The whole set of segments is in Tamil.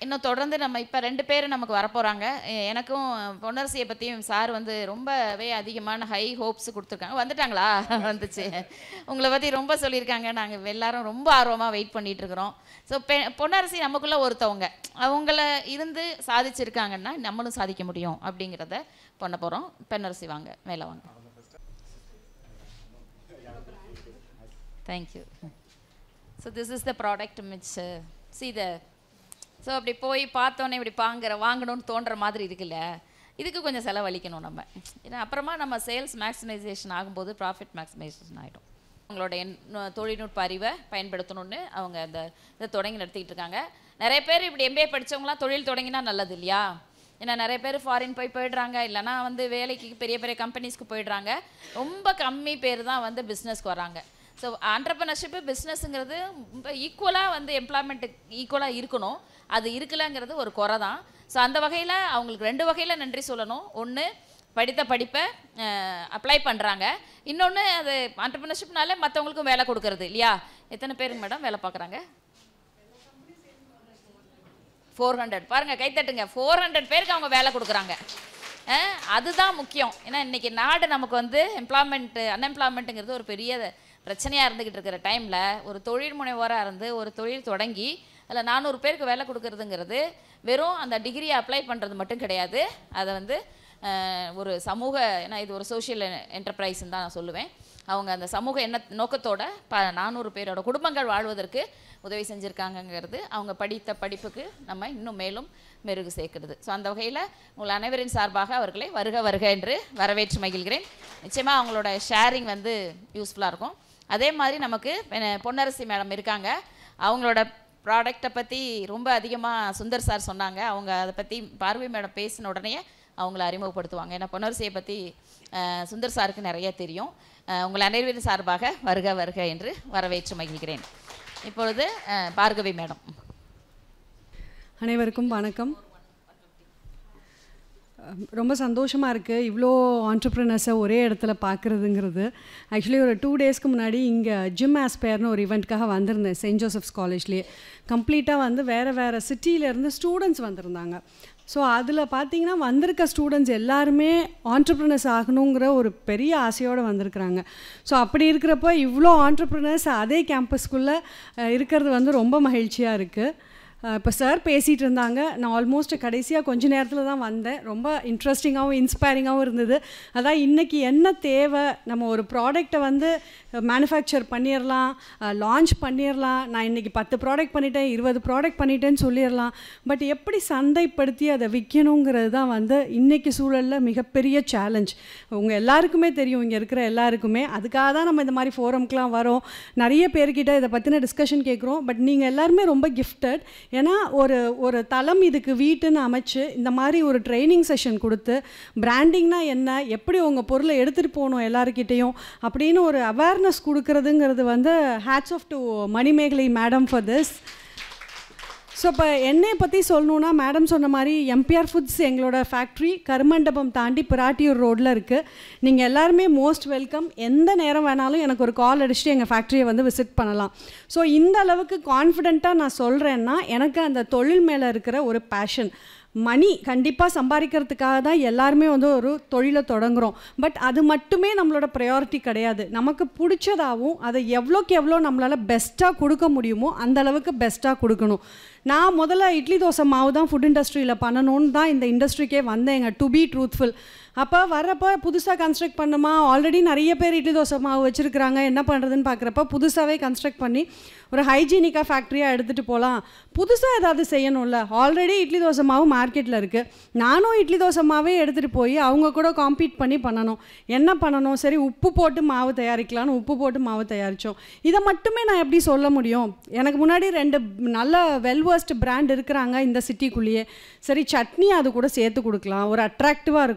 இன்னும் தொடர்ந்து நம்ம இப்போ ரெண்டு பேர் நமக்கு வரப்போகிறாங்க எனக்கும் பொன்னரசியை பற்றியும் சார் வந்து ரொம்பவே அதிகமான ஹை ஹோப்ஸ் கொடுத்துருக்காங்க வந்துட்டாங்களா வந்துச்சு உங்களை பற்றி ரொம்ப சொல்லியிருக்காங்க நாங்கள் எல்லாரும் ரொம்ப ஆர்வமாக வெயிட் பண்ணிட்டு இருக்கிறோம் ஸோ பெ பொன்னரசி நமக்குள்ளே ஒருத்தவங்க அவங்கள இருந்து சாதிச்சிருக்காங்கன்னா நம்மளும் சாதிக்க முடியும் அப்படிங்கிறத பண்ண போகிறோம் பெண்ணரசி வாங்க மேலே வாங்க thank you so this is the product மிச் சி த ஸோ அப்படி போய் பார்த்தோன்னே இப்படி பாங்குற வாங்கணும்னு தோன்ற மாதிரி இருக்குல்ல இதுக்கு கொஞ்சம் செலவழிக்கணும் நம்ம ஏன்னா அப்புறமா நம்ம சேல்ஸ் மேக்ஸிமைசேஷன் ஆகும்போது ப்ராஃபிட் மேக்ஸிமைசேஷன் ஆகிடும் அவங்களோட என் நு- தொழில்நுட்ப அறிவை பயன்படுத்தணும்னு அவங்க அந்த இதை தொடங்கி நடத்திக்கிட்டு இருக்காங்க நிறைய பேர் இப்படி எம்பிஏ படிச்சவங்களாம் தொழில் தொடங்கினா நல்லது இல்லையா ஏன்னா நிறைய பேர் ஃபாரின் போய் போயிடுறாங்க இல்லைன்னா வந்து வேலைக்கு பெரிய பெரிய கம்பெனிஸ்க்கு போயிடுறாங்க ரொம்ப கம்மி பேர் தான் வந்து பிஸ்னஸ்க்கு வராங்க ஸோ ஆண்டர்பனர்ஷிப்பு பிஸ்னஸ்ங்கிறது ரொம்ப ஈக்குவலாக வந்து எம்ப்ளாய்மெண்ட்டுக்கு ஈக்குவலாக இருக்கணும் அது இருக்கலைங்கிறது ஒரு குறை தான் ஸோ அந்த வகையில் அவங்களுக்கு ரெண்டு வகையில் நன்றி சொல்லணும் ஒன்று படித்த படிப்பை அப்ளை பண்ணுறாங்க இன்னொன்று அது ஆண்டர்பனர்ஷிப்னால மற்றவங்களுக்கும் வேலை கொடுக்கறது இல்லையா எத்தனை பேருக்கு மேடம் வேலை பார்க்குறாங்க ஃபோர் ஹண்ட்ரட் பாருங்கள் கைத்தட்டுங்க ஃபோர் ஹண்ட்ரட் பேருக்கு அவங்க வேலை கொடுக்குறாங்க அஹ், அதுதான் முக்கியம் ஏன்னா இன்னைக்கு நாடு நமக்கு வந்து எம்ப்ளாய்மெண்ட்டு அன்எம்ப்ளாய்மெண்ட்டுங்கிறது ஒரு பெரிய பிரச்சனையாக இருந்துக்கிட்டு இருக்கிற டைமில் ஒரு தொழில் முனைவோராக இருந்து ஒரு தொழில் தொடங்கி அதில் நானூறு பேருக்கு வேலை கொடுக்கறதுங்கிறது வெறும் அந்த டிகிரியை அப்ளை பண்ணுறது மட்டும் கிடையாது அதை வந்து அஹ், ஒரு சமூக ஏன்னா இது ஒரு சோஷியல் என்டர்பிரைஸ்ன்னு தான் நான் சொல்லுவேன் அவங்க அந்த சமூக எண்ண நோக்கத்தோட ப நானூறு பேரோட குடும்பங்கள் வாழ்வதற்கு உதவி செஞ்சுருக்காங்கங்கிறது அவங்க படித்த படிப்புக்கு நம்ம இன்னும் மேலும் மெருகு சேர்க்கிறது ஸோ அந்த வகையில் உங்கள் அனைவரின் சார்பாக அவர்களை வருக வருக என்று வரவேற்று மகிழ்கிறேன் நிச்சயமாக அவங்களோட ஷேரிங் வந்து யூஸ்ஃபுல்லாக இருக்கும் அதே மாதிரி நமக்கு பெ- பொன்னரசி மேடம் இருக்காங்க அவங்களோட ப்ராடக்டை பற்றி ரொம்ப அதிகமாக சுந்தர் சார் சொன்னாங்க அவங்க அதை பற்றி பார்வை மேடம் பேசின உடனே அவங்கள அறிமுகப்படுத்துவாங்க ஏன்னா பொன்னரசியை பற்றி அஹ், சுந்தர் சாருக்கு நிறைய தெரியும் அஹ், உங்கள் அனைவரின் சார்பாக வருக வருக என்று வரவேற்று மகிழ்கிறேன் இப்பொழுது அஹ், பார்கவி மேடம் அனைவருக்கும் வணக்கம் அஹ் ரொம்ப சந்தோஷமாக இருக்குது இவ்வளோ ஆண்டர்ப்ரினர்ஸை ஒரே இடத்துல பார்க்குறதுங்கிறது ஆக்சுவலி ஒரு டூ டேஸ்க்கு முன்னாடி இங்கே ஜிம் ஆஸ்பயர்னு ஒரு இவெண்ட்காக வந்திருந்தேன் செயின்ட் ஜோசப்ஸ் காலேஜ்லேயே கம்ப்ளீட்டாக வந்து வேறு வேறு சிட்டியிலேருந்து ஸ்டூடெண்ட்ஸ் வந்திருந்தாங்க ஸோ அதில் பார்த்தீங்கன்னா வந்திருக்க ஸ்டூடெண்ட்ஸ் எல்லாருமே ஆண்டர்ப்ரினர்ஸ் ஆகணுங்கிற ஒரு பெரிய ஆசையோடு வந்திருக்கிறாங்க ஸோ அப்படி இருக்கிறப்ப இவ்வளோ ஆண்டர்ப்ரினர்ஸ் அதே கேம்பஸ்க்குள்ளே இருக்கிறது வந்து ரொம்ப மகிழ்ச்சியாக இருக்குது இப்போ சார் பேசிகிட்டு இருந்தாங்க நான் ஆல்மோஸ்ட் கடைசியாக கொஞ்ச நேரத்தில் தான் வந்தேன் ரொம்ப இன்ட்ரெஸ்டிங்காகவும் இன்ஸ்பைரிங்காகவும் இருந்தது அதான் இன்றைக்கி என்ன தேவை நம்ம ஒரு ப்ராடக்டை வந்து மேனுஃபேக்சர் பண்ணிடலாம் லான்ச் பண்ணிடலாம் நான் இன்றைக்கி பத்து ப்ராடக்ட் பண்ணிட்டேன் இருபது ப்ராடக்ட் பண்ணிட்டேன்னு சொல்லிடலாம் பட் எப்படி சந்தைப்படுத்தி அதை விற்கணுங்கிறது தான் வந்து இன்றைக்கி சூழலில் மிகப்பெரிய சேலஞ்ச் உங்கள் எல்லாருக்குமே தெரியும் இங்கே இருக்கிற எல்லாருக்குமே அதுக்காக தான் நம்ம இந்த மாதிரி ஃபோரம்க்கெலாம் வரோம் நிறைய பேர்கிட்ட இதை பற்றின டிஸ்கஷன் கேட்குறோம் பட் நீங்கள் எல்லாருமே ரொம்ப கிஃப்டட் ஏன்னா ஒரு ஒரு தளம் இதுக்கு வீட்டுன்னு அமைச்சு இந்த மாதிரி ஒரு ட்ரைனிங் செஷன் கொடுத்து பிராண்டிங்னா என்ன எப்படி உங்கள் பொருளை எடுத்துகிட்டு போகணும் எல்லாருக்கிட்டேயும் அப்படின்னு ஒரு அவேர்னஸ் கொடுக்கறதுங்கிறது வந்து hats off to Manimekalai madam for this so இப்போ எண்ணெயை பற்றி சொல்லணுன்னா மேடம் சொன்ன மாதிரி எம்பிஆர் ஃபுட்ஸ் எங்களோட ஃபேக்ட்ரி கருமண்டபம் தாண்டி பிராட்டியூர் ரோட்டில் இருக்குது நீங்கள் எல்லாருமே மோஸ்ட் வெல்கம் எந்த நேரம் வேணாலும் எனக்கு ஒரு கால் அடிச்சுட்டு எங்கள் ஃபேக்ட்ரியை வந்து விசிட் பண்ணலாம் ஸோ இந்த அளவுக்கு கான்ஃபிடெண்ட்டாக நான் சொல்கிறேன்னா எனக்கு அந்த தொழில் மேலே இருக்கிற ஒரு பேஷன் மணி கண்டிப்பாக சம்பாதிக்கிறதுக்காக தான் எல்லாருமே வந்து ஒரு தொழிலை தொடங்குறோம் பட் அது மட்டுமே நம்மளோட ப்ரையாரிட்டி கிடையாது நமக்கு பிடிச்சதாகவும் அதை எவ்வளோக்கு எவ்வளோ நம்மளால் பெஸ்ட்டாக கொடுக்க முடியுமோ அந்த அளவுக்கு பெஸ்ட்டாக கொடுக்கணும் நான் முதல்ல இட்லி தோசை மாவு தான் ஃபுட் இண்டஸ்ட்ரியில் பண்ணணும்னு தான் இந்த இண்டஸ்ட்ரிக்கே வந்தேங்க டு பி ட்ரூத்ஃபுல் அப்போ வர்றப்போ புதுசாக கன்ஸ்ட்ரக்ட் பண்ணுமா ஆல்ரெடி நிறைய பேர் இட்லி தோசை மாவு வச்சுருக்கிறாங்க என்ன பண்ணுறதுன்னு பார்க்குறப்ப புதுசாகவே கன்ஸ்ட்ரக்ட் பண்ணி ஒரு ஹைஜீனிக்காக ஃபேக்ட்ரியாக எடுத்துகிட்டு போகலாம் புதுசாக ஏதாவது செய்யணும்ல ஆல்ரெடி இட்லி தோசை மாவு மார்க்கெட்டில் இருக்குது நானும் இட்லி தோசை மாவே எடுத்துகிட்டு போய் அவங்க கூட காம்பீட் பண்ணி பண்ணணும் என்ன பண்ணணும் சரி உப்பு போட்டு மாவு தயாரிக்கலாம்னு உப்பு போட்டு மாவு தயாரித்தோம் இதை மட்டுமே நான் எப்படி சொல்ல முடியும் எனக்கு முன்னாடி ரெண்டு நல்ல வெல்வர்ஸ்ட் பிராண்ட் இருக்கிறாங்க இந்த சிட்டிக்குள்ளேயே சரி சட்னி அது கூட சேர்த்து கொடுக்கலாம் ஒரு அட்ராக்டிவாக இருக்கும் வெறும்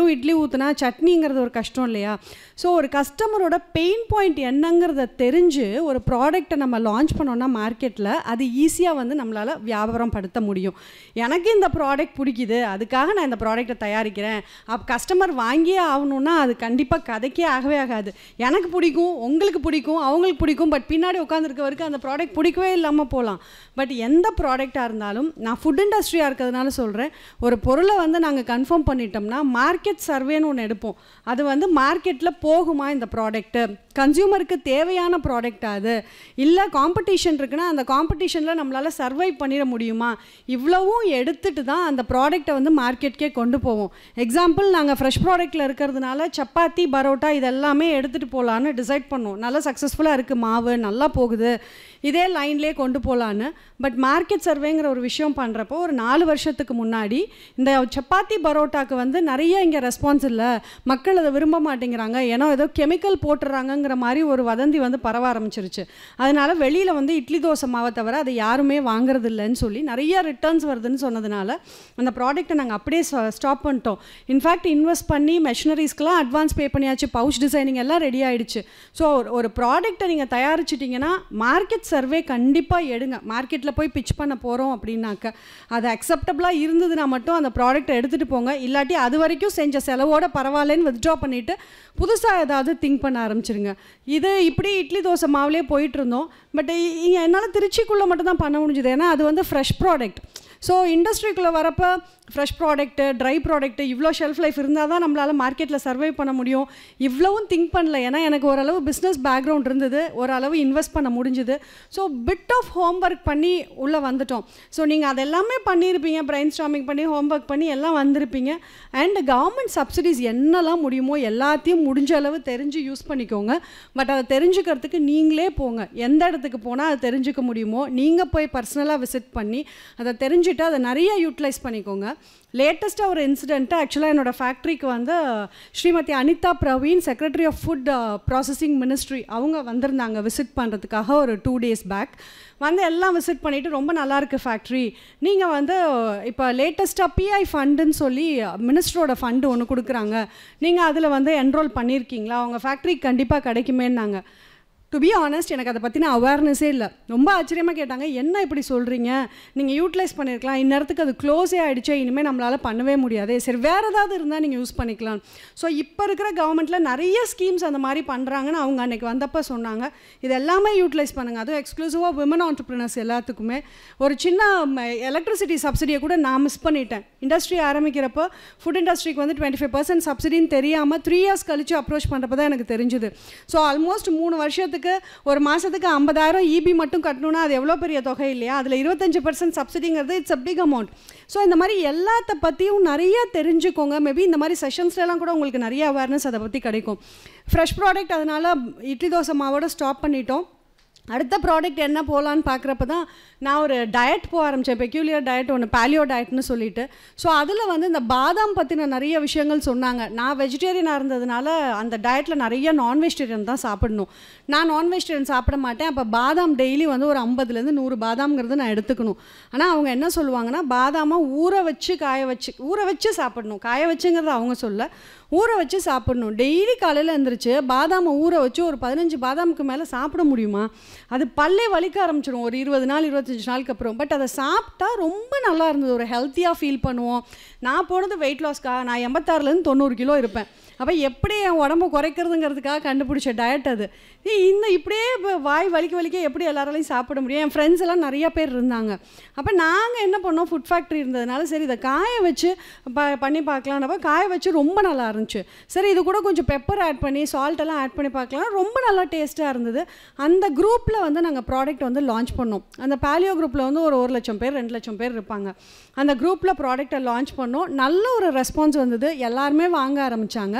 வெறும் இட்லி ஊற்றுனா சட்னிங்கிறது ஒரு கஷ்டம் இல்லையா ஸோ ஒரு கஸ்டமரோட பெயின் பாயிண்ட் என்னங்கிறத தெரிஞ்சு ஒரு ப்ராடக்ட்டை நம்ம லான்ச் பண்ணோன்னா மார்க்கெட்டில் அது ஈஸியாக வந்து நம்மளால் வியாபாரம் படுத்த முடியும் எனக்கு இந்த ப்ராடக்ட் பிடிக்குது அதுக்காக நான் இந்த ப்ராடக்ட்டை தயாரிக்கிறேன் அப்போ கஸ்டமர் வாங்கியே ஆகணும்னா அது கண்டிப்பாக கதைக்கே ஆகவே ஆகாது எனக்கு பிடிக்கும் உங்களுக்கு பிடிக்கும் அவங்களுக்கு பிடிக்கும் பட் பின்னாடி உட்காந்துருக்கவருக்கு அந்த ப்ராடக்ட் பிடிக்கவே இல்லாமல் போகலாம் பட் எந்த ப்ராடக்டாக இருந்தாலும் நான் ஃபுட் இண்டஸ்ட்ரியாக இருக்கிறதுனால சொல்கிறேன் ஒரு பொருளை வந்து நாங்கள் கன்ஃபார்ம் பண்ணிட்டோம்னா மார்க்கெட் சர்வேன்னு ஒன்று எடுப்போம் அது வந்து மார்க்கெட்டில் போகுமா இந்த ப்ராடக்ட்டு கன்சியூமருக்கு தேவையான ப்ராடக்ட் அது இல்லை காம்படிஷன் இருக்குன்னா அந்த காம்படிஷனில் நம்மளால் சர்வைவ் பண்ணிட முடியுமா இவ்வளவும் எடுத்துட்டு தான் அந்த ப்ராடக்ட்டை வந்து மார்க்கெட்கே கொண்டு போவோம் எக்ஸாம்பிள் நாங்கள் ஃப்ரெஷ் ப்ராடக்ட்டில் இருக்கிறதுனால சப்பாத்தி பரோட்டா இதெல்லாமே எடுத்துகிட்டு போகலான்னு டிசைட் பண்ணோம் நல்லா சக்ஸஸ்ஃபுல்லாக இருக்குது மாவு நல்லா போகுது இதே லைன்லேயே கொண்டு போகலான்னு பட் மார்க்கெட் சர்வேங்கிற ஒரு விஷயம் பண்ணுறப்போ ஒரு நாலு வருஷத்துக்கு முன்னாடி இந்த சப்பாத்தி பரோட்டாக்கு வந்து நிறைய இங்கே ரெஸ்பான்ஸ் இல்லை மக்கள் அதை விரும்ப மாட்டேங்கிறாங்க ஏன்னா ஏதோ கெமிக்கல் போட்டுறாங்கங்கிற மாதிரி ஒரு வதந்தி வந்து பரவ ஆரம்பிச்சிருச்சு அதனால வெளியில் வந்து இட்லி தோசை மாவை தவிர அதை யாருமே வாங்குறது இல்லைன்னு சொல்லி நிறைய ரிட்டர்ன்ஸ் வருதுன்னு சொன்னதுனால அந்த ப்ராடக்ட்டை நாங்கள் அப்படியே ஸ்டாப் பண்ணிட்டோம் இன்ஃபேக்ட் இன்வெஸ்ட் பண்ணி மெஷினரிஸ்க்கெலாம் அட்வான்ஸ் பே பண்ணியாச்சு பவுச் டிசைனிங் எல்லாம் ரெடி ஆயிடுச்சு ஸோ ஒரு ப்ராடக்ட்டை நீங்கள் தயாரிச்சிட்டிங்கன்னா மார்க்கெட் சர்வே கண்டிப்பாக எடுங்க மார்க்கெட்டில் போய் பிச் பண்ண போகிறோம் அப்படின்னாக்க அது அக்செப்டபுளாக இருந்ததுன்னா மட்டும் அந்த ப்ராடக்ட்டை எடுத்துகிட்டு போங்க இல்லாட்டி அது வரைக்கும் செஞ்ச செலவோட பரவாயில்லன்னு வித்ட்ரா பண்ணிவிட்டு புதுசாக ஏதாவது திங்க் பண்ண ஆரம்பிச்சிருங்க இது இப்படி இட்லி தோசை மாவுலேயே போயிட்டு இருந்தோம் பட் இங்கே என்னால் திருச்சிக்குள்ளே மட்டும் தான் பண்ண முடிஞ்சுது ஏன்னா அது வந்து ஃப்ரெஷ் ப்ராடக்ட் ஸோ இண்டஸ்ட்ரிக்குள்ளே வரப்போ ஃப்ரெஷ் ப்ராடக்ட்டு ட்ரை ப்ராடக்ட்டு இவ்வளோ ஷெல்ஃப் லைஃப் இருந்தால் தான் நம்மளால் மார்க்கெட்டில் சர்வை பண்ண முடியும் இவ்வளவும் திங்க் பண்ணல ஏன்னா எனக்கு ஓரளவு பிஸ்னஸ் பேக்ரவுண்ட் இருந்தது ஓரளவு இன்வெஸ்ட் பண்ண முடிஞ்சுது so bit of home work பண்ணி உள்ளே வந்துட்டோம் ஸோ நீங்கள் அதெல்லாமே பண்ணியிருப்பீங்க பிரைன் ஸ்டாமிங் பண்ணி ஹோம் ஒர்க் பண்ணி எல்லாம் வந்திருப்பீங்க அண்ட் கவர்மெண்ட் சப்சிடிஸ் என்னெல்லாம் முடியுமோ எல்லாத்தையும் முடிஞ்ச அளவு தெரிஞ்சு யூஸ் பண்ணிக்கோங்க பட் அதை தெரிஞ்சுக்கிறதுக்கு நீங்களே போங்க எந்த இடத்துக்கு போனால் அதை தெரிஞ்சுக்க முடியுமோ நீங்கள் போய் பர்சனலாக விசிட் பண்ணி அதை தெரிஞ்சுட்டு அதை நிறைய யூட்டிலைஸ் பண்ணிக்கோங்க லேட்டஸ்ட்டாக ஒரு இன்சிடெண்ட்டு ஆக்சுவலாக என்னோடய ஃபேக்ட்ரிக்கு வந்து Shrimati Anitha Praveen secretary of food processing ministry அவங்க வந்திருந்தாங்க விசிட் பண்ணுறதுக்காக ஒரு டூ டேஸ் பேக் வந்து எல்லாம் விசிட் பண்ணிவிட்டு ரொம்ப நல்லா இருக்கு ஃபேக்ட்ரி நீங்கள் வந்து இப்போ லேட்டஸ்ட்டாக பிஐ ஃபண்டுன்னு சொல்லி மினிஸ்டரோட ஃபண்டு ஒன்று கொடுக்குறாங்க நீங்கள் அதில் வந்து என்ரோல் பண்ணியிருக்கீங்களா அவங்க ஃபேக்ட்ரிக்கு கண்டிப்பாக கிடைக்குமேன்னாங்க டு பி ஆனஸ்ட் எனக்கு அதை பற்றின அவேர்னஸே இல்லை ரொம்ப ஆச்சரியமாக கேட்டாங்க என்ன இப்படி சொல்கிறீங்க நீங்கள் யூட்டிலைஸ் பண்ணியிருக்கலாம் இந்நேரத்துக்கு அது க்ளோஸே ஆகிடுச்சே இனிமேல் நம்மளால் பண்ணவே முடியாது சரி வேறு ஏதாவது இருந்தால் நீங்கள் யூஸ் பண்ணிக்கலாம் ஸோ இப்போ இருக்கிற கவர்மெண்ட்டில் நிறைய ஸ்கீம்ஸ் அந்த மாதிரி பண்ணுறாங்கன்னு அவங்க அன்றைக்கி வந்தப்போ சொன்னாங்க இது எல்லாமே யூட்டிலைஸ் பண்ணுங்கள் அதுவும் எக்ஸ்க்ளூசிவாக விமன் ஆண்டர்பிரினர்ஸ் எல்லாத்துக்குமே ஒரு சின்ன எலக்ட்ரிசிட்டி சப்சிடியை கூட நான் மிஸ் பண்ணிட்டேன் இண்டஸ்ட்ரி ஆரம்பிக்கிறப்போ ஃபுட் இண்டஸ்ட்ரிக்கு வந்து டுவெண்ட்டி ஃபைவ் பர்சன்ட் சப்சிடின்னு தெரியாமல் த்ரீ இயர்ஸ் கழிச்சு அப்ரோச் பண்ணுறப்ப தான் எனக்கு தெரிஞ்சுது ஸோ ஆல்மோஸ்ட் மூணு வருஷத்துக்கு ஒரு மாதத்துக்கு ஐம்பதாயிரம் இபி மட்டும் கட்டணும்னா அது எவ்வளோ பெரிய தொகை இல்லையா அதில் இருபத்தஞ்சு பர்சன்ட் சப்சிடிங்கிறது it's a big amount so இந்த மாதிரி எல்லாத்த பற்றியும் நிறைய தெரிஞ்சுக்கோங்க மேபி இந்த மாதிரி செஷன்ஸ்லாம் கூட உங்களுக்கு நிறைய அவேர்னஸ் அதை பற்றி கிடைக்கும் ஃப்ரெஷ் ப்ராடக்ட் அதனால் இட்லி தோசை மாவோட ஸ்டாப் பண்ணிட்டோம் அடுத்த ப்ராடக்ட் என்ன போகலான்னு பார்க்குறப்ப தான் நான் ஒரு டயட் போக ஆரம்பித்தேன் பெக்யூலியர் டயட் ஒன்று பேலியோ டயட்னு சொல்லிட்டு ஸோ அதில் வந்து இந்த பாதாம் பற்றின நிறைய விஷயங்கள் சொன்னாங்க நான் வெஜிடேரியனாக இருந்ததுனால அந்த டயட்டில் நிறைய நான் வெஜிடேரியன் தான் சாப்பிடணும் நான் நான் வெஜிடேரியன் சாப்பிட மாட்டேன் அப்போ பாதாம் டெய்லி வந்து ஒரு ஐம்பதுலேருந்து நூறு பாதாம்ங்கிறது நான் எடுத்துக்கணும் ஆனால் அவங்க என்ன சொல்லுவாங்கன்னா பாதாமை ஊற வச்சு காய வச்சு ஊற வச்சு சாப்பிடணும் காய வச்சுங்கிறது அவங்க சொல்ல ஊற வச்சு சாப்பிடணும் டெய்லி காலையில் எழுந்திரிச்சு பாதாமை ஊற வச்சு ஒரு பதினஞ்சு பாதாமுக்கு மேலே சாப்பிட முடியுமா அது பல்லே வலிக்க ஆரம்பிச்சிடும் ஒரு இருபது நாள் இருபத்தஞ்சி நாளுக்கு அப்புறம் பட் அதை சாப்பிட்டா ரொம்ப நல்லா இருந்தது ஒரு ஹெல்த்தியாக ஃபீல் பண்ணுவோம் நான் போனது வெயிட் லாஸ்க்கா நான் எண்பத்தாறுலேருந்து தொண்ணூறு கிலோ இருப்பேன் அப்போ எப்படி என் உடம்பு குறைக்கிறதுங்கிறதுக்காக கண்டுபிடிச்ச டயட் அது இந்த இப்படியே இப்போ வாய் வலிக்க வலிக்க எப்படி எல்லாராலையும் சாப்பிட முடியும் என் ஃப்ரெண்ட்ஸ் எல்லாம் நிறைய பேர் இருந்தாங்க அப்போ நாங்கள் என்ன பண்ணோம் ஃபுட் ஃபேக்ட்ரி இருந்ததுனால சரி இதை காய வச்சு ப பண்ணி பார்க்கலான்னப்ப காய வச்சு ரொம்ப நல்லா இருந்துச்சு சரி இது கூட கொஞ்சம் பெப்பர் ஆட் பண்ணி சால்ட் எல்லாம் ஆட் பண்ணி பார்க்கலாம் ரொம்ப நல்லா டேஸ்ட்டாக இருந்தது அந்த குரூப்பில் வந்து நாங்கள் ப்ராடக்ட் வந்து லான்ச் பண்ணோம் அந்த பேலியோ குரூப்பில் வந்து ஒரு ஒரு லட்சம் பேர் ரெண்டு லட்சம் பேர் இருப்பாங்க அந்த குரூப்பில் ப்ராடக்டை லான்ச் பண்ணோம் நல்ல ஒரு ரெஸ்பான்ஸ் வந்தது எல்லாருமே வாங்க ஆரம்பித்தாங்க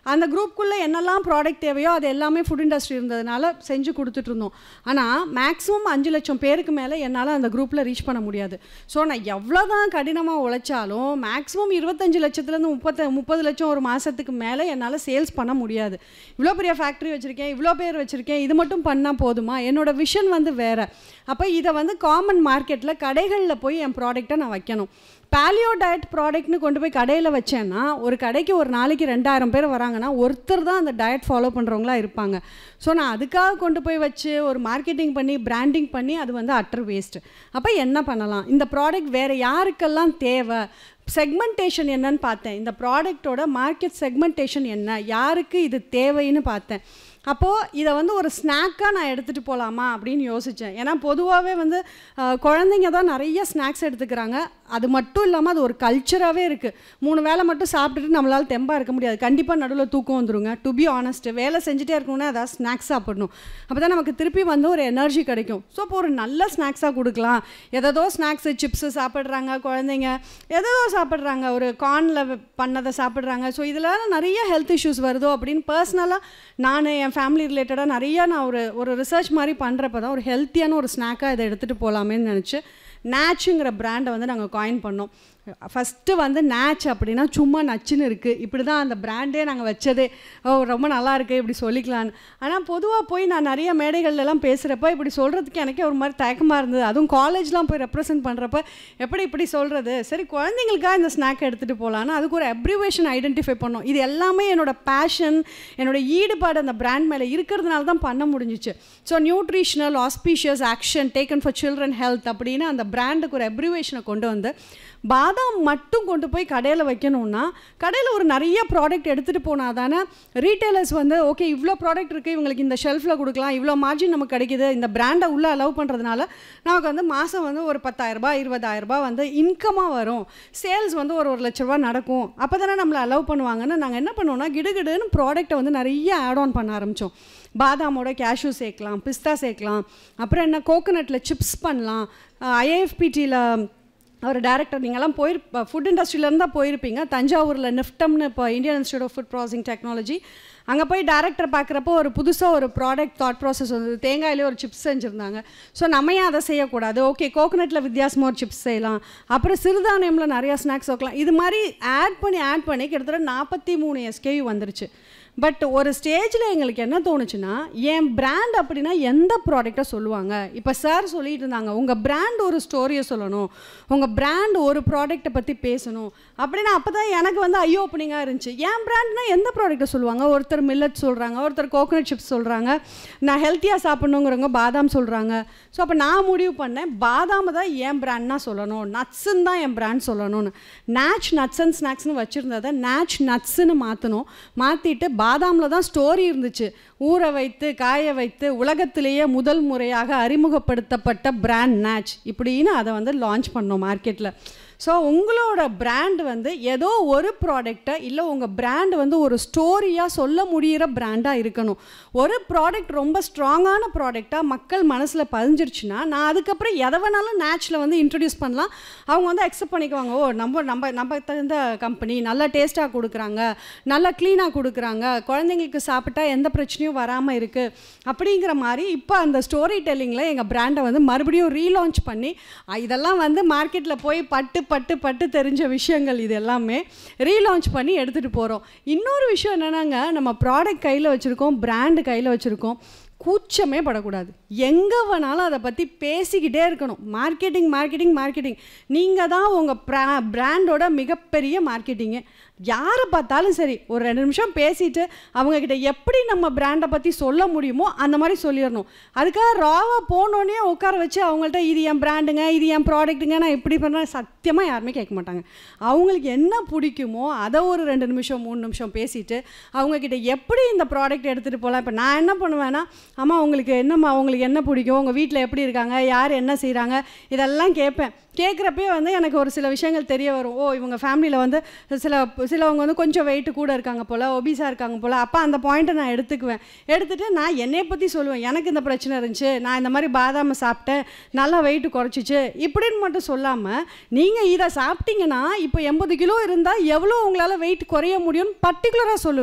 அந்த குரூப்புக்குள்ளே என்னெல்லாம் ப்ராடக்ட் தேவையோ அது எல்லாமே ஃபுட் இண்டஸ்ட்ரி இருந்ததுனால செஞ்சு கொடுத்துட்டு இருந்தோம் ஆனால் மேக்ஸிமம் அஞ்சு லட்சம் பேருக்கு மேலே என்னால் அந்த குரூப்பில் ரீச் பண்ண முடியாது ஸோ நான் எவ்வளோ தான் கடினமாக உழைச்சாலும் மேக்ஸிமம் இருபத்தஞ்சு லட்சத்துலேருந்து முப்பத்த முப்பது லட்சம் ஒரு மாதத்துக்கு மேலே என்னால் சேல்ஸ் பண்ண முடியாது இவ்வளோ பெரிய ஃபேக்ட்ரி வச்சுருக்கேன் இவ்வளோ பேர் வச்சுருக்கேன் இது மட்டும் பண்ணால் போதுமா என்னோட விஷன் வந்து வேறு அப்போ இதை வந்து காமன் மார்க்கெட்டில் கடைகளில் போய் என் ப்ராடக்ட்டை நான் வைக்கணும் பேலியோ டயட் ப்ராடக்ட்னு கொண்டு போய் கடையில் வச்சேன்னா ஒரு கடைக்கு ஒரு நாளைக்கு ரெண்டாயிரம் பேர் வராங்கன்னா ஒருத்தர் தான் அந்த டயட் ஃபாலோ பண்ணுறவங்களா இருப்பாங்க ஸோ நான் அதுக்காக கொண்டு போய் வச்சு ஒரு மார்க்கெட்டிங் பண்ணி பிராண்டிங் பண்ணி அது வந்து அட்டர் வேஸ்ட் அப்போ என்ன பண்ணலாம் இந்த ப்ராடக்ட் வேறு யாருக்கெல்லாம் தேவை செக்மெண்டேஷன் என்னன்னு பார்த்தேன் இந்த ப்ராடக்ட்டோட மார்க்கெட் செக்மெண்டேஷன் என்ன யாருக்கு இது தேவைன்னு பார்த்தேன் அப்போது இதை வந்து ஒரு ஸ்நாக்காக நான் எடுத்துகிட்டு போகலாமா அப்படின்னு யோசித்தேன் ஏன்னா பொதுவாகவே வந்து அஹ், குழந்தைங்க தான் நிறைய ஸ்நாக்ஸ் எடுத்துக்கிறாங்க அது மட்டும் இல்லாமல் அது ஒரு கல்ச்சராகவே இருக்குது மூணு வேளை மட்டும் சாப்பிட்டுட்டு நம்மளால் தெம்பாக இருக்க முடியாது கண்டிப்பாக நடுவில் தூக்கம் வந்துருங்க டு பி ஆனஸ்ட் வேலை செஞ்சுட்டே இருக்கணும்னா அதாவது ஸ்நாக்ஸ் சாப்பிடணும் அப்போ தான் நமக்கு திருப்பி வந்து ஒரு எனர்ஜி கிடைக்கும் ஸோ இப்போ ஒரு நல்ல ஸ்நாக்ஸாக கொடுக்கலாம் எதோ ஸ்நாக்ஸு சிப்ஸு சாப்பிட்றாங்க குழந்தைங்க எதோ சாப்பிட்றாங்க ஒரு கார்னில் பண்ணதை சாப்பிட்றாங்க ஸோ இதில் நிறைய ஹெல்த் இஷ்யூஸ் வருதோ அப்படின்னு பர்சனலாக நான் என் ஃபேமிலி ரிலேட்டடாக நிறைய நான் ஒரு ஒரு ரிசர்ச் மாதிரி பண்ணுறப்ப தான் ஒரு ஹெல்த்தியான ஒரு ஸ்நாக்காக இதை எடுத்துகிட்டு போகலாமேன்னு நினச்சி நேச்சுங்கிற பிராண்டை வந்து நாங்கள் காயின் பண்ணோம் ஃபஸ்ட்டு வந்து நேச் அப்படின்னா சும்மா நச்சுன்னு இருக்குது இப்படி தான் அந்த பிராண்டே நாங்கள் வச்சதே ஓ ரொம்ப நல்லா இருக்கு இப்படி சொல்லிக்கலான்னு ஆனால் பொதுவாக போய் நான் நிறைய மேடைகள்லாம் பேசுகிறப்ப இப்படி சொல்கிறதுக்கு எனக்கே ஒரு மாதிரி தயக்கமாக இருந்தது அதுவும் காலேஜ்லாம் போய் ரெப்ரசென்ட் பண்ணுறப்ப எப்படி இப்படி சொல்கிறது சரி குழந்தைங்களுக்காக இந்த ஸ்நாக் எடுத்துகிட்டு போகலான்னு அதுக்கு ஒரு அப்ரிவேஷன் ஐடென்டிஃபை பண்ணோம் இது எல்லாமே என்னோட பேஷன் என்னோட ஈடுபாடு அந்த பிராண்ட் மேலே இருக்கிறதுனால தான் பண்ண முடிஞ்சிச்சு so nutritional auspicious action taken for children health அப்படின்னு அந்த பிராண்டுக்கு ஒரு அப்ரிவேஷனை கொண்டு வந்து பாதாம் மட்டும் கொண்டு போய் கடையில் வைக்கணும்னா கடையில் ஒரு நிறைய ப்ராடக்ட் எடுத்துகிட்டு போனால் தானே ரீட்டைலர்ஸ் வந்து ஓகே இவ்வளோ ப்ராடக்ட் இருக்குது இவங்களுக்கு இந்த ஷெல்ஃபில் கொடுக்கலாம் இவ்வளோ மார்ஜின் நமக்கு கிடைக்குது இந்த பிராண்டை உள்ளே அலோவ் பண்ணுறதுனால நமக்கு வந்து மாதம் வந்து ஒரு பத்தாயிரரூபா இருபதாயிரரூபா வந்து இன்கமாக வரும் சேல்ஸ் வந்து ஒரு ஒரு லட்ச ரூபா நடக்கும் அப்போ தானே நம்மளை அலோவ் பண்ணுவாங்கன்னு நாங்கள் என்ன பண்ணுவோம்னா கிடுகிடுன்னு ப்ராடக்ட்டை வந்து நிறைய ஆட் ஆன் பண்ண ஆரம்பித்தோம் பாதாமோட கேஷ்யூ சேர்க்கலாம் பிஸ்தா சேர்க்கலாம் அப்புறம் என்ன கோகோனட்டில் சிப்ஸ் பண்ணலாம் ஐஏஎஃபிடியில் அவர் டேரக்டர் நீங்கள்லாம் போயிரு ஃபுட் இண்டஸ்ட்ரியிலேருந்து தான் போயிருப்பீங்க தஞ்சாவூரில் நிஃப்டம்னு இப்போ Indian institute of food processing technology அங்கே போய் டேரக்டர் பார்க்குறப்போ ஒரு புதுசாக ஒரு ப்ராடக்ட் தாட் ப்ராசஸ் வந்து தேங்காயிலே ஒரு சிப்ஸ் செஞ்சுருந்தாங்க ஸோ நம்ம ஏன் அதை செய்யக்கூடாது ஓகே கோகோனட்டில் வித்தியாசமாக ஒரு சிப்ஸ் செய்யலாம் அப்புறம் சிறுதானியமில் நிறையா ஸ்நாக்ஸ் வைக்கலாம் இது மாதிரி ஆட் பண்ணி ஆட் பண்ணி கிட்டத்தட்ட நாற்பத்தி மூணு எஸ்கேயு வந்துருச்சு பட் ஒரு ஸ்டேஜில் எங்களுக்கு என்ன தோணுச்சுன்னா என் பிராண்ட் அப்படின்னா எந்த ப்ராடக்டை சொல்லுவாங்க இப்போ சார் சொல்லிட்டு இருந்தாங்க உங்கள் பிராண்ட் ஒரு ஸ்டோரியை சொல்லணும் உங்கள் பிராண்ட் ஒரு ப்ராடக்ட்டை பற்றி பேசணும் அப்படின்னா அப்போ தான் எனக்கு வந்து ஐயோ ஓப்பனிங்காக இருந்துச்சு என் பிராண்ட்னா எந்த ப்ராடக்ட்டை சொல்லுவாங்க ஒருத்தர் மில்லட் சொல்கிறாங்க ஒருத்தர் கோகோனட் சிப்ஸ் சொல்கிறாங்க நான் ஹெல்த்தியாக சாப்பிட்ணுங்கிறவங்க பாதாம் சொல்கிறாங்க ஸோ அப்போ நான் முடிவு பண்ணேன் பாதாம் தான் என் பிராண்ட்னா சொல்லணும் நட்ஸுன்னு தான் என் பிராண்ட் சொல்லணும்னு நேச் நட்ஸ் அண்ட் ஸ்நாக்ஸ்னு வச்சுருந்ததை நேச் நட்ஸுன்னு மாற்றணும் மாற்றிட்டு பாதாமில் தான் ஸ்டோரி இருந்துச்சு ஊற வைத்து காய வைத்து உலகத்திலேயே முதல் முறையாக அறிமுகப்படுத்தப்பட்ட பிராண்ட் நேச் இப்படின்னு அதை வந்து லான்ச் பண்ணோம் மார்க்கெட்டில் ஸோ உங்களோட பிராண்ட் வந்து ஏதோ ஒரு ப்ராடக்டை இல்லை உங்கள் பிராண்ட் வந்து ஒரு ஸ்டோரியாக சொல்ல முடிகிற பிராண்டாக இருக்கணும் ஒரு ப்ராடக்ட் ரொம்ப ஸ்ட்ராங்கான ப்ராடக்டாக மக்கள் மனசில் பதிஞ்சிருச்சுன்னா நான் அதுக்கப்புறம் எதை வேணாலும் நேச்சில் வந்து இன்ட்ரடியூஸ் பண்ணலாம் அவங்க வந்து அக்செப்ட் பண்ணிக்குவாங்க ஓ நம்ம நம்ம நம்ம தகுந்த கம்பெனி நல்லா டேஸ்ட்டாக கொடுக்குறாங்க நல்லா க்ளீனாக கொடுக்குறாங்க குழந்தைங்களுக்கு சாப்பிட்டா எந்த பிரச்சனையும் வராமல் இருக்குது அப்படிங்கிற மாதிரி இப்போ அந்த ஸ்டோரி டெல்லிங்கில் எங்கள் பிராண்டை வந்து மறுபடியும் ரீலான்ச் பண்ணி அ, இதெல்லாம் வந்து மார்க்கெட்டில் போய் பட்டு பட்டு பட்டு தெரிஞ்ச விஷயங்கள் இது எல்லாமே ரீலான்ச் பண்ணி எடுத்துகிட்டு போகிறோம் இன்னொரு விஷயம் என்னென்னாங்க நம்ம ப்ராடக்ட் கையில் வச்சுருக்கோம் பிராண்டு கையில் வச்சுருக்கோம் கூச்சமே படக்கூடாது எங்கே வேணாலும் அதை பற்றி பேசிக்கிட்டே இருக்கணும் மார்க்கெட்டிங் மார்க்கெட்டிங் மார்க்கெட்டிங் நீங்கள் தான் உங்கள் ப்ரா பிராண்டோட மிகப்பெரிய மார்க்கெட்டிங்கு யாரை பார்த்தாலும் சரி ஒரு ரெண்டு நிமிஷம் பேசிட்டு அவங்கக்கிட்ட எப்படி நம்ம பிராண்டை பற்றி சொல்ல முடியுமோ அந்த மாதிரி சொல்லிடணும் அதுக்காக ராவாக போனோடனே உட்கார வச்சு அவங்கள்ட்ட இது என் பிராண்டுங்க இது என் ப்ராடக்ட்டுங்க நான் இப்படி பண்ணுறேன் சத்தியமாக யாருமே கேட்க மாட்டாங்க அவங்களுக்கு என்ன பிடிக்குமோ அதை ஒரு ரெண்டு நிமிஷம் மூணு நிமிஷம் பேசிட்டு அவங்கக்கிட்ட எப்படி இந்த ப்ராடக்ட் எடுத்துகிட்டு போகலாம் இப்போ நான் என்ன பண்ணுவேன்னா அம்மா உங்களுக்கு என்னம்மா உங்களுக்கு என்ன பிடிக்கும் உங்கள் வீட்டில் எப்படி இருக்காங்க யார் என்ன செய்கிறாங்க இதெல்லாம் கேட்பேன் கேட்குறப்பே வந்து எனக்கு ஒரு சில விஷயங்கள் தெரிய வரும் ஓ இவங்க ஃபேமிலியில் வந்து சில சிலவங்க வந்து கொஞ்சம் வெயிட் கூட இருக்காங்க போல் ஒபிஸாக இருக்காங்க போல் அப்போ அந்த பாயிண்ட்டை நான் எடுத்துக்குவேன் எடுத்துகிட்டு நான் என்னைய பற்றி சொல்லுவேன் எனக்கு இந்த பிரச்சனை இருந்துச்சு நான் இந்த மாதிரி பாதாமை சாப்பிட்டேன் நல்லா வெயிட் குறைச்சிச்சு இப்படின்னு மட்டும் சொல்லாமல் நீங்கள் இதை சாப்பிட்டீங்கன்னா இப்போ எண்பது கிலோ இருந்தால் எவ்வளோ உங்களால் வெயிட் குறைய முடியும்னு பர்டிகுலராக சொல்லுவேன்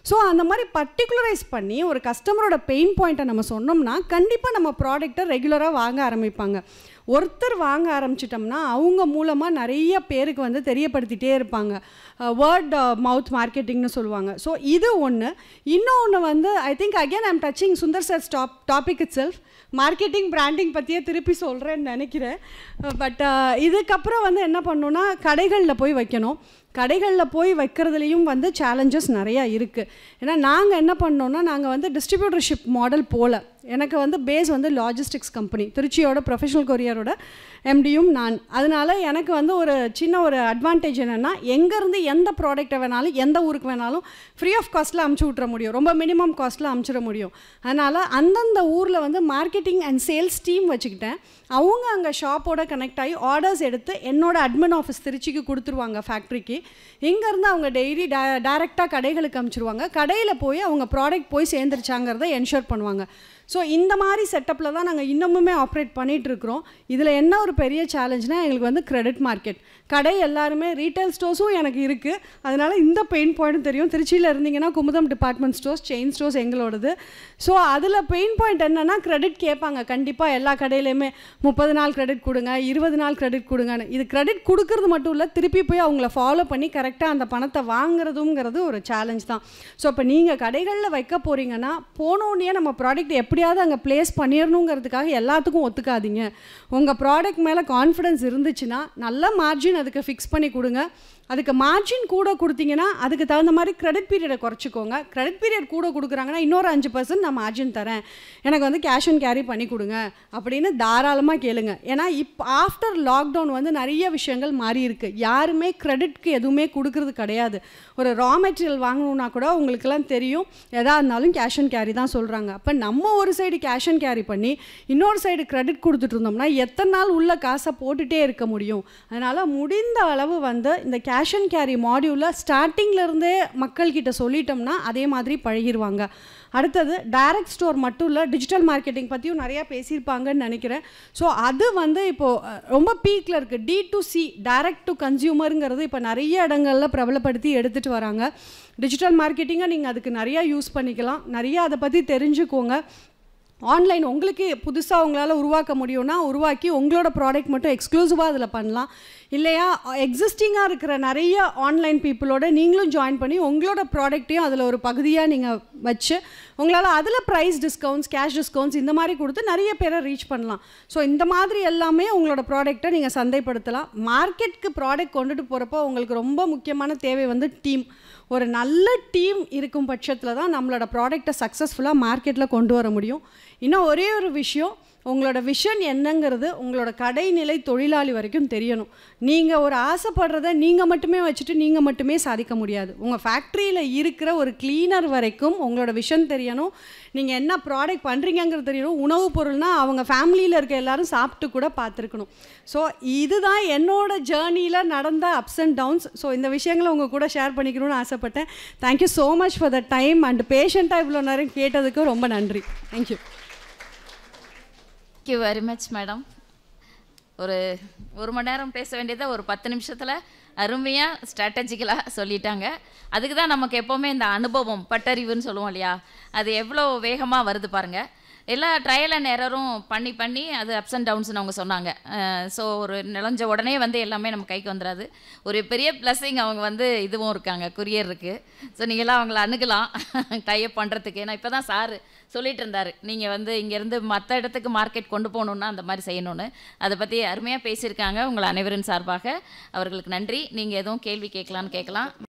ஸோ அந்த மாதிரி பர்டிகுலரைஸ் பண்ணி ஒரு கஸ்டமரோட பெயின் பாயிண்ட்டை நம்ம சொன்னோம்னா கண்டிப்பாக நம்ம ப்ராடக்ட்டை ரெகுலராக வாங்க ஆரம்பிப்பாங்க ஒருத்தர் வாங்க ஆரம்பிச்சிட்டோம்னா அவங்க மூலமாக நிறைய பேருக்கு வந்து தெரியப்படுத்திட்டே இருப்பாங்க வேர்ட் மவுத் மார்க்கெட்டிங்னு சொல்லுவாங்க ஸோ இது ஒன்று இன்னொன்று வந்து I think again I'm touching Sundar sir stop topic itself marketing branding பற்றியே திருப்பி சொல்கிறேன்னு நினைக்கிறேன் பட் இதுக்கப்புறம் வந்து என்ன பண்ணணும்னா கடைகளில் போய் வைக்கணும் கடைகளில் போய் வைக்கிறதுலையும் வந்து சேலஞ்சஸ் நிறையா இருக்குது ஏன்னா நாங்கள் என்ன பண்ணோம்னா நாங்கள் வந்து டிஸ்ட்ரிபியூட்டர்ஷிப் மாடல் போல் எனக்கு வந்து பேஸ் வந்து லாஜிஸ்டிக்ஸ் கம்பெனி திருச்சியோட ப்ரொஃபஷனல் கொரியரோட எம்டியும் நான் அதனால எனக்கு வந்து ஒரு சின்ன ஒரு அட்வான்டேஜ் என்னென்னா எங்கேருந்து எந்த ப்ராடக்ட்டை வேணாலும் எந்த ஊருக்கு வேணாலும் ஃப்ரீ ஆஃப் காஸ்ட்டில் அமுச்சு விட்ற முடியும் ரொம்ப மினிமம் காஸ்ட்டில் அமுச்சிட முடியும் அதனால் அந்தந்த ஊரில் வந்து மார்க்கெட்டிங் அண்ட் சேல்ஸ் டீம் வச்சுக்கிட்டேன் அவங்க அங்கே ஷாப்போட கனெக்ட் ஆகி ஆர்டர்ஸ் எடுத்து என்னோட அட்மின் ஆஃபீஸ் திருச்சிக்கு கொடுத்துருவாங்க ஃபேக்ட்ரிக்கு இங்கேருந்து அவங்க டெய்லி டே டேரெக்டாக கடைகளுக்கு அமுச்சிருவாங்க கடையில் போய் அவங்க ப்ராடக்ட் போய் சேர்ந்துருச்சாங்கிறத என்ஷூர் பண்ணுவாங்க ஸோ இந்த மாதிரி செட்டப்பில் தான் நாங்கள் இன்னமுமே ஆப்ரேட் பண்ணிகிட்ருக்குறோம் இதில் என்ன ஒரு பெரிய சேலஞ்ச்னால் எங்களுக்கு வந்து கிரெடிட் மார்க்கெட் கடை எல்லாருமே ரீட்டைல் ஸ்டோர்ஸும் எனக்கு இருக்குது அதனால் இந்த பெயின் பாயிண்ட்டும் தெரியும் திருச்சியில் இருந்தீங்கன்னா Kumudam department stores chain stores எங்களோடது ஸோ அதில் பெயின் பாயிண்ட் என்னென்னா கிரெடிட் கேட்பாங்க கண்டிப்பாக எல்லா கடையிலையுமே முப்பது நாள் கிரெடிட் கொடுங்க இருபது நாள் கிரெடிட் கொடுங்கன்னு இது கிரெடிட் கொடுக்கறது மட்டும் இல்லை திருப்பி போய் அவங்கள ஃபாலோ பண்ணி கரெக்டாக அந்த பணத்தை வாங்குறதுங்கிறது ஒரு சேலஞ்ச் தான் ஸோ இப்போ நீங்கள் கடைகளில் வைக்க போகிறீங்கன்னா போனோடனே நம்ம ப்ராடக்ட் எப்படியாவது அங்கே ப்ளேஸ் பண்ணிடணுங்கிறதுக்காக எல்லாத்துக்கும் ஒத்துக்காதீங்க உங்கள் ப்ராடக்ட் மேலே கான்ஃபிடன்ஸ் இருந்துச்சுன்னா நல்ல மார்ஜின் அதுக்கு ஃபிக்ஸ் பண்ணி கொடுங்க அதுக்கு மார்ஜின் கூட கொடுத்தீங்கன்னா அதுக்கு தகுந்த மாதிரி கிரெடிட் பீரியடை குறைச்சிக்கோங்க கிரெடிட் பீரியட் கூட கொடுக்குறாங்கன்னா இன்னொரு அஞ்சு பர்சன்ட் நான் மார்ஜின் தரேன் எனக்கு வந்து கேஷ் அண்ட் கேரி பண்ணி கொடுங்க அப்படின்னு தாராளமாக கேளுங்க ஏன்னா இப்போ ஆஃப்டர் லாக்டவுன் வந்து நிறைய விஷயங்கள் மாறி இருக்கு யாருமே கிரெடிட்க்கு எதுவுமே கொடுக்கறது கிடையாது ஒரு ரா மெட்டீரியல் வாங்கணுன்னா கூட உங்களுக்கெல்லாம் தெரியும் எதா இருந்தாலும் கேஷ் அண்ட் கேரி தான் சொல்கிறாங்க அப்போ நம்ம ஒரு சைடு கேஷ் அண்ட் கேரி பண்ணி இன்னொரு சைடு கிரெடிட் கொடுத்துட்டு இருந்தோம்னா எத்தனை நாள் உள்ள காசை போட்டுகிட்டே இருக்க முடியும் அதனால் முடிந்த அளவு வந்து இந்த கேஷ் அண்ட் கேரி மாடியூலில் ஸ்டார்டிங்லேருந்தே மக்கள்கிட்ட சொல்லிட்டோம்னா அதே மாதிரி பழகிடுவாங்க அடுத்தது டைரக்ட் ஸ்டோர் மட்டும் இல்லை டிஜிட்டல் மார்க்கெட்டிங் பற்றியும் நிறையா பேசியிருப்பாங்கன்னு நினைக்கிறேன் ஸோ அது வந்து இப்போது ரொம்ப பீக்கில் இருக்குது D to C direct to கன்சியூமருங்கிறது இப்போ நிறைய இடங்களில் பிரபலப்படுத்தி எடுத்துகிட்டு வராங்க டிஜிட்டல் மார்க்கெட்டிங்கை நீங்கள் அதுக்கு நிறையா யூஸ் பண்ணிக்கலாம் நிறையா அதை பற்றி தெரிஞ்சுக்கோங்க ஆன்லைன் உங்களுக்கு புதுசாக உங்களால் உருவாக்க முடியும்னா உருவாக்கி உங்களோட ப்ராடக்ட் மட்டும் எக்ஸ்க்ளூசிவாக அதில் பண்ணலாம் இல்லையா எக்ஸிஸ்டிங்காக இருக்கிற நிறைய ஆன்லைன் பீப்புளோட நீங்களும் ஜாயின் பண்ணி உங்களோட ப்ராடக்ட்டையும் அதில் ஒரு பகுதியாக நீங்கள் வச்சு உங்களால் அதில் ப்ரைஸ் டிஸ்கவுண்ட்ஸ் கேஷ் டிஸ்கவுண்ட்ஸ் இந்த மாதிரி கொடுத்து நிறைய பேரை ரீச் பண்ணலாம் ஸோ இந்த மாதிரி எல்லாமே உங்களோட ப்ராடக்ட்டை நீங்கள் சந்தைப்படுத்தலாம் மார்க்கெட்டுக்கு ப்ராடக்ட் கொண்டுட்டு போகிறப்போ உங்களுக்கு ரொம்ப முக்கியமான தேவை வந்து டீம் ஒரு நல்ல டீம் இருக்கும் பட்சத்தில் தான் நம்மளோட ப்ராடக்டை சக்ஸஸ்ஃபுல்லாக மார்க்கெட்டில் கொண்டு வர முடியும் இன்னும் ஒரே ஒரு விஷயம் உங்களோட விஷன் என்னங்கிறது உங்களோட கடைநிலை தொழிலாளி வரைக்கும் தெரியணும் நீங்கள் ஒரு ஆசைப்படுறத நீங்கள் மட்டுமே வச்சுட்டு நீங்கள் மட்டுமே சாதிக்க முடியாது உங்கள் ஃபேக்ட்ரியில் இருக்கிற ஒரு க்ளீனர் வரைக்கும் உங்களோட விஷன் தெரியணும் நீங்கள் என்ன ப்ராடக்ட் பண்ணுறீங்கங்கிறது தெரியணும் உணவுப் பொருள்னால் அவங்க ஃபேமிலியில் இருக்க எல்லாரும் சாப்பிட்டு கூட பார்த்துருக்கணும் ஸோ இதுதான் என்னோட ஜேர்னியில் நடந்த அப்ஸ் அண்ட் டவுன்ஸ் ஸோ இந்த விஷயங்களை உங்கள் கூட ஷேர் பண்ணிக்கணும்னு ஆசைப்பட்டேன் thank you so much for the time and பேஷண்ட்டாக இவ்வளோ நேரம் கேட்டதுக்கு ரொம்ப நன்றி thank you thank you very much madam ஒரு ஒரு மணி நேரம் பேச வேண்டியதை ஒரு பத்து நிமிஷத்தில் அருமையாக ஸ்ட்ராட்டஜிக்கலாக சொல்லிட்டாங்க அதுக்கு தான் நமக்கு எப்போவுமே இந்த அனுபவம் பட்டறிவுன்னு சொல்லுவோம் இல்லையா அது எவ்வளோ வேகமாக வருது பாருங்கள் எல்லா ட்ரையல் அண்ட் எரரும் பண்ணி பண்ணி அது அப்ஸ் அண்ட் டவுன்ஸ்னு அவங்க சொன்னாங்க ஸோ ஒரு நிலஞ்ச உடனே வந்து எல்லாமே நம்ம கைக்கு வந்துடாது ஒரு பெரிய ப்ளஸ்ஸிங் அவங்க வந்து இதுவும் இருக்காங்க குரியர் இருக்குது ஸோ நீங்களாம் அவங்கள அணுகலாம் டைப் பண்ணுறதுக்கு ஏன்னா இப்போ தான் சார் சொல்லிட்டு இருந்தார் நீங்கள் வந்து இங்கேருந்து மற்ற இடத்துக்கு மார்க்கெட் கொண்டு போகணுன்னா அந்த மாதிரி செய்யணும்னு அதை பற்றி அருமையாக பேசியிருக்காங்க உங்கள் அனைவரின் சார்பாக அவர்களுக்கு நன்றி நீங்கள் எதுவும் கேள்வி கேட்கலான்னு கேட்கலாம்